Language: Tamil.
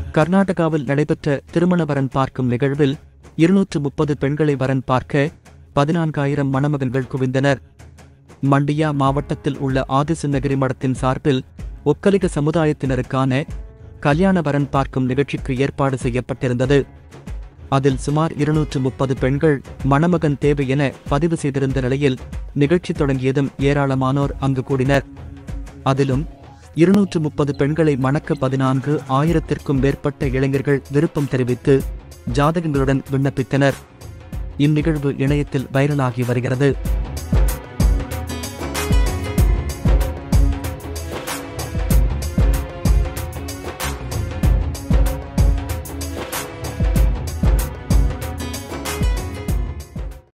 கர்நாடகாவில் நடைபெற்ற திருமண வரன் பார்க்கும் நிகழ்வில் இருநூற்று முப்பது பெண்களை வரன் பார்க்க பதினான்காயிரம் மணமகன்கள் குவிந்தனர் மண்டியா மாவட்டத்தில் உள்ள ஆதிசிநகரி மடத்தின் சார்பில் ஒக்கலிக சமுதாயத்தினருக்கான கல்யாண வரன் பார்க்கும் நிகழ்ச்சிக்கு ஏற்பாடு செய்யப்பட்டிருந்தது அதில் சுமார் இருநூற்று முப்பது பெண்கள் மணமகன் தேவை என பதிவு செய்திருந்த நிலையில் நிகழ்ச்சி தொடங்கியதும் ஏராளமானோர் அங்கு கூடினர் அதிலும் இருநூற்று முப்பது பெண்களை மணக்க பதினான்கு ஆயிரத்திற்கும் மேற்பட்ட இளைஞர்கள் விருப்பம் தெரிவித்து ஜாதகங்களுடன் விண்ணப்பித்தனர் இந்நிகழ்வு இணையத்தில் வைரலாகி வருகிறது